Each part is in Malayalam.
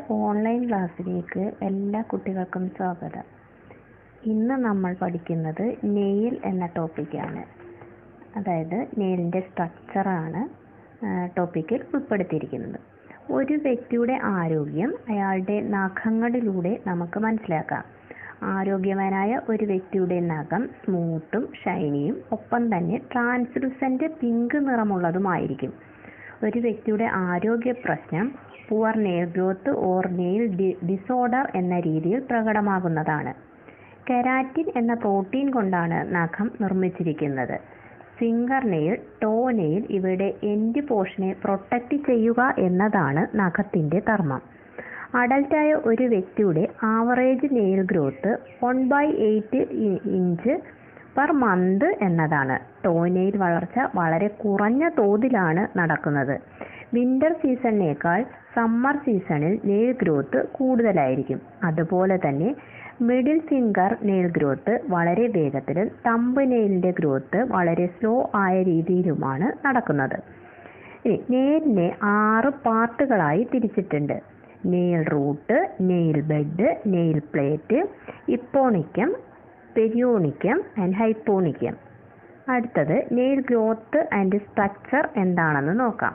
ഓൺലൈൻ ക്ലാസ്സിലേക്ക് എല്ലാ കുട്ടികൾക്കും സ്വാഗതം ഇന്ന് നമ്മൾ പഠിക്കുന്നത് നെയിൽ എന്ന ടോപ്പിക്കാണ് അതായത് നെയിലിൻ്റെ സ്ട്രക്ചറാണ് ടോപ്പിക്കിൽ ഉൾപ്പെടുത്തിയിരിക്കുന്നത് ഒരു വ്യക്തിയുടെ ആരോഗ്യം അയാളുടെ നഖങ്ങളിലൂടെ നമുക്ക് മനസ്സിലാക്കാം ആരോഗ്യവാനായ ഒരു വ്യക്തിയുടെ നഖം സ്മൂത്തും ഷൈനിയും ഒപ്പം തന്നെ ട്രാൻസ്ലുസൻറ്റ് പിങ്ക് നിറമുള്ളതുമായിരിക്കും ഒരു വ്യക്തിയുടെ ആരോഗ്യ പ്രശ്നം poor nail growth or nail disorder എന്ന രീതിയിൽ പ്രകടമാകുന്നതാണ് കെരാറ്റിൻ എന്ന പ്രോട്ടീൻ കൊണ്ടാണ് നഖം നിർമ്മിച്ചിരിക്കുന്നത് ഫിംഗർ നെയിൽ ടോ നെയിൽ ഇവയുടെ എൻഡ് പോർഷനെ പ്രൊട്ടക്റ്റ് ചെയ്യുക എന്നതാണ് നഖത്തിൻ്റെ ധർമ്മം അഡൽട്ടായ ഒരു വ്യക്തിയുടെ average nail growth one by eight inch per month എന്നതാണ് ടോ നെയിൽ വളർച്ച വളരെ കുറഞ്ഞ തോതിലാണ് നടക്കുന്നത് വിന്റർ സീസണിനേക്കാൾ സമ്മർ സീസണിൽ നെയിൽ ഗ്രോത്ത് കൂടുതലായിരിക്കും അതുപോലെ തന്നെ മിഡിൽ ഫിംഗർ നെയിൽ ഗ്രോത്ത് വളരെ വേഗത്തിലും തമ്പ് നെയിലിൻ്റെ ഗ്രോത്ത് വളരെ സ്ലോ ആയ രീതിയിലുമാണ് നടക്കുന്നത് ഇനി നെയിലിനെ ആറ് പാർട്ടുകളായി തിരിച്ചിട്ടുണ്ട് nail root nail bed nail plate eponychium perionychium and hyponychium അടുത്തത് നെയിൽ ഗ്രോത്ത് ആൻഡ് സ്ട്രക്ചർ എന്താണെന്ന് നോക്കാം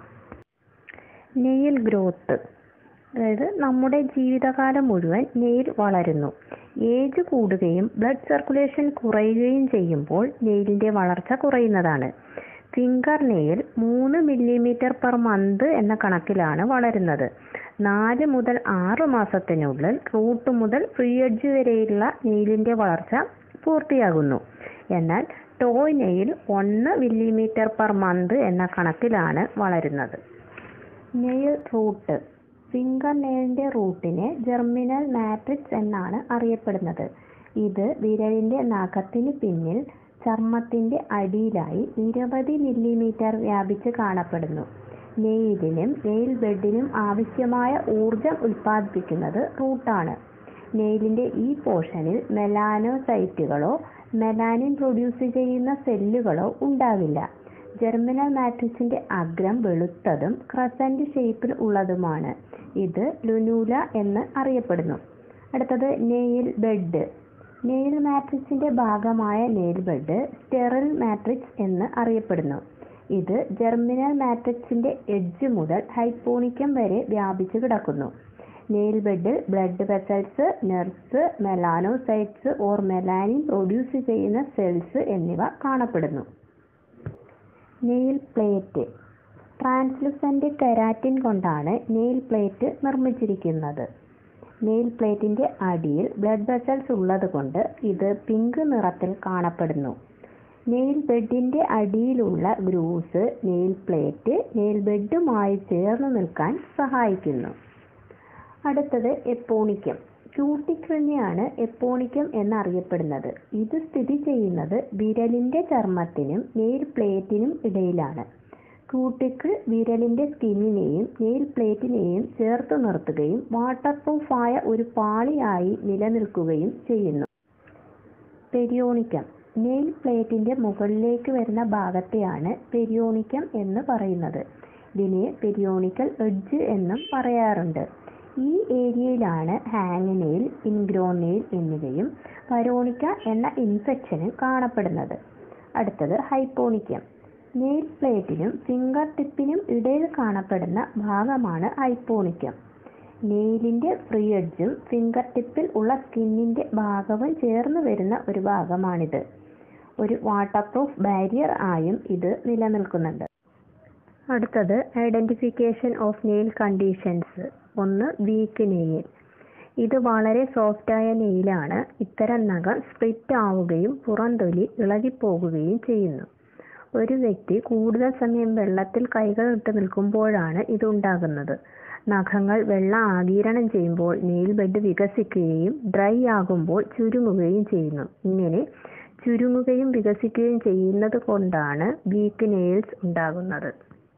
നെയിൽ ഗ്രോത്ത് അതായത് നമ്മുടെ ജീവിതകാലം മുഴുവൻ നെയിൽ വളരുന്നു ഏജ് കൂടുകയും ബ്ലഡ് സർക്കുലേഷൻ കുറയുകയും ചെയ്യുമ്പോൾ നെയിലിൻ്റെ വളർച്ച കുറയുന്നതാണ് ഫിംഗർ നെയിൽ മൂന്ന് മില്ലിമീറ്റർ പെർ മന്ത് എന്ന കണക്കിലാണ് വളരുന്നത് നാല് മുതൽ ആറ് മാസത്തിനുള്ളിൽ റൂട്ട് മുതൽ ഫ്രീ എഡ്ജ് വരെയുള്ള നെയിലിൻ്റെ വളർച്ച പൂർത്തിയാകുന്നു എന്നാൽ ടോയ് നെയിൽ ഒന്ന് മില്ലിമീറ്റർ പെർ മന്ത് എന്ന കണക്കിലാണ് വളരുന്നത് നെയിൽ റൂട്ട് ഫിംഗർ നെയിലിൻ്റെ റൂട്ടിനെ ജെർമിനൽ മാട്രിക്സ് എന്നാണ് അറിയപ്പെടുന്നത് ഇത് വിരലിൻ്റെ നഖത്തിന് പിന്നിൽ ചർമ്മത്തിൻ്റെ അടിയിലായി നിരവധി മില്ലിമീറ്റർ വ്യാപിച്ച് കാണപ്പെടുന്നു നെയിലിനും നെയിൽ ബെഡിനും ആവശ്യമായ ഊർജം ഉൽപ്പാദിപ്പിക്കുന്നത് റൂട്ടാണ് നെയിലിൻ്റെ ഈ പോർഷനിൽ മെലാനോസൈറ്റുകളോ മെലാനിൻ പ്രൊഡ്യൂസ് ചെയ്യുന്ന സെല്ലുകളോ ഉണ്ടാവില്ല ജെർമിനൽ മാട്രിക്സിന്റെ അഗ്രം വെളുത്തതും ക്രസന്റ് ഷേപ്പിൽ ഉള്ളതുമാണ് ഇത് ലുനൂല എന്ന് അറിയപ്പെടുന്നു അടുത്തത് നെയിൽ ബെഡ് നെയിൽ മാട്രിക്സിന്റെ ഭാഗമായ നെയിൽ ബെഡ് സ്റ്റെറിൽ മാട്രിക്സ് എന്ന് അറിയപ്പെടുന്നു ഇത് ജെർമിനൽ മാട്രിക്സിന്റെ എഡ്ജ് മുതൽ ഹൈപ്പോണിക്കം വരെ വ്യാപിച്ചു കിടക്കുന്നു നെയിൽ ബെഡിൽ blood vessels nerves melanocytes or melanin produce ചെയ്യുന്ന സെൽസ് എന്നിവ കാണപ്പെടുന്നു നെയിൽ പ്ലേറ്റ് ട്രാൻസ്ലുസൻറ്റ് കെരാറ്റിൻ കൊണ്ടാണ് നെയിൽ പ്ലേറ്റ് നിർമ്മിച്ചിരിക്കുന്നത് നെയിൽ പ്ലേറ്റിൻ്റെ അടിയിൽ ബ്ലഡ് വെസൽസ് ഉള്ളതുകൊണ്ട് ഇത് പിങ്ക് നിറത്തിൽ കാണപ്പെടുന്നു നെയിൽ ബെഡിൻ്റെ അടിയിലുള്ള ഗ്രൂസ് നെയിൽ പ്ലേറ്റ് നെയിൽ ബെഡുമായി ചേർന്ന് നിൽക്കാൻ സഹായിക്കുന്നു അടുത്തത് എപ്പോണിക്കം ക്യൂട്ടിക്കിളിനെയാണ് എപ്പോണിക്കം എന്നറിയപ്പെടുന്നത് ഇത് സ്ഥിതി ചെയ്യുന്നത് വിരലിൻ്റെ ചർമ്മത്തിനും നെയിൽ പ്ലേറ്റിനും ഇടയിലാണ് ക്യൂട്ടിക്കിൾ വിരലിൻ്റെ സ്കിന്നിനെയും നെയിൽ പ്ലേറ്റിനെയും ചേർത്ത് നിർത്തുകയും വാട്ടർ പ്രൂഫായ ഒരു പാളിയായി നിലനിൽക്കുകയും ചെയ്യുന്നു പെരിയോണിക്കം നെയിൽ പ്ലേറ്റിൻ്റെ മുകളിലേക്ക് വരുന്ന ഭാഗത്തെയാണ് പെരിയോണിക്കം എന്ന് പറയുന്നത് ഇതിനെ പെരിയോണിക്കൽ എഡ്ജ് എന്നും പറയാറുണ്ട് ഈ ഏരിയയിലാണ് ഹാങ് നെയിൽ ഇൻഗ്രോൺ നെയിൽ എന്നിവയും പരോണിക്ക എന്ന ഇൻഫെക്ഷനും കാണപ്പെടുന്നത് അടുത്തത് ഹൈപ്പോണിക്കം നെയിൽ പ്ലേറ്റിനും ഫിംഗർ ടിപ്പിനും ഇടയിൽ കാണപ്പെടുന്ന ഭാഗമാണ് ഹൈപ്പോണിക്കം നെയിലിൻ്റെ ഫ്രീ എഡ്ജും ഫിംഗർ ടിപ്പിൽ ഉള്ള സ്കിന്നിൻ്റെ ഭാഗവും ചേർന്ന് വരുന്ന ഒരു ഭാഗമാണിത് ഒരു വാട്ടർ പ്രൂഫ് ബാരിയർ ആയും ഇത് നിലനിൽക്കുന്നുണ്ട് അടുത്തത് ഐഡൻറ്റിഫിക്കേഷൻ ഓഫ് നെയിൽ കണ്ടീഷൻസ് ഒന്ന് വീക്ക് നെയിൽ ഇത് വളരെ സോഫ്റ്റായ നെയിലാണ് ഇത്തരം നഖം സ്പ്ലിറ്റ് ആവുകയും പുറംതൊലി ഇളകിപ്പോകുകയും ചെയ്യുന്നു ഒരു വ്യക്തി കൂടുതൽ സമയം വെള്ളത്തിൽ കൈകൾ ഇട്ട് നിൽക്കുമ്പോഴാണ് ഇത് ഉണ്ടാകുന്നത് നഖങ്ങൾ വെള്ളം ആഗിരണം ചെയ്യുമ്പോൾ നെയിൽ ബെഡ് വികസിക്കുകയും ഡ്രൈ ആകുമ്പോൾ ചുരുങ്ങുകയും ചെയ്യുന്നു ഇങ്ങനെ ചുരുങ്ങുകയും വികസിക്കുകയും ചെയ്യുന്നത് കൊണ്ടാണ് വീക്ക് നെയിൽസ് ഉണ്ടാകുന്നത്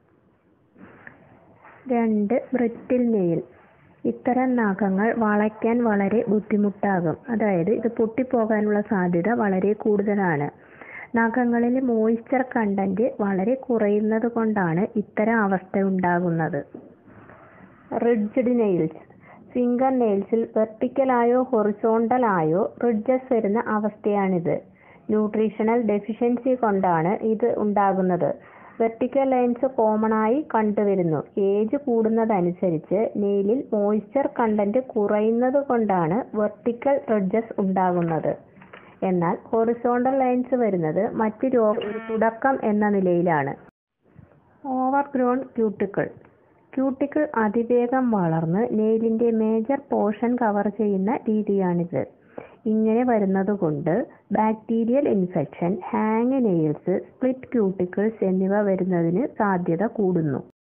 രണ്ട് ബ്രിട്ടിൽ നെയിൽ ഇത്തരം നഖങ്ങൾ വളയ്ക്കാൻ വളരെ ബുദ്ധിമുട്ടാകും അതായത് ഇത് പൊട്ടിപ്പോകാനുള്ള സാധ്യത വളരെ കൂടുതലാണ് നഖങ്ങളിലെ മോയ്സ്ചർ കണ്ടന്റ് വളരെ കുറയുന്നത് കൊണ്ടാണ് ഇത്തരം അവസ്ഥ ഉണ്ടാകുന്നത് റിഡ്ജ്ഡ് നെയിൽസ് ഫിംഗർ നെയിൽസിൽ വെർട്ടിക്കലായോ ഹൊറിസോണ്ടലായോ റിഡ്ജസ് വരുന്ന അവസ്ഥയാണിത്. ന്യൂട്രീഷണൽ ഡെഫിഷ്യൻസി കൊണ്ടാണ് ഇത് ഉണ്ടാകുന്നത്. വെർട്ടിക്കൽ ലൈൻസ് കോമണായി കണ്ടുവരുന്നു. ഏജ് കൂടുന്നതനുസരിച്ച് നെയിലിൽ മോയ്സ്ചർ കണ്ടന്റ് കുറയുന്നതുകൊണ്ടാണ് വെർട്ടിക്കൽ റിഡ്ജസ് ഉണ്ടാകുന്നത്. എന്നാൽ ഹൊറിസോണ്ടൽ ലൈൻസ് വരുന്നത് മറ്റ് രോഗങ്ങളുടെ ഒരു തുടക്കം എന്ന നിലയിലാണ്. ഓവർഗ്രോൺ ക്യൂട്ടിക്കിൾ ക്യൂട്ടിക്കിൾ അതിവേഗം വളർന്ന് നെയിലിന്റെ മേജർ പോർഷൻ കവർ ചെയ്യുന്ന രീതിയാണിത്. ഇങ്ങനെ വരുന്നതുകൊണ്ട് bacterial infection, hang nails, split cuticles എന്നിവ വരുന്നതിന് സാധ്യത കൂടുന്നു.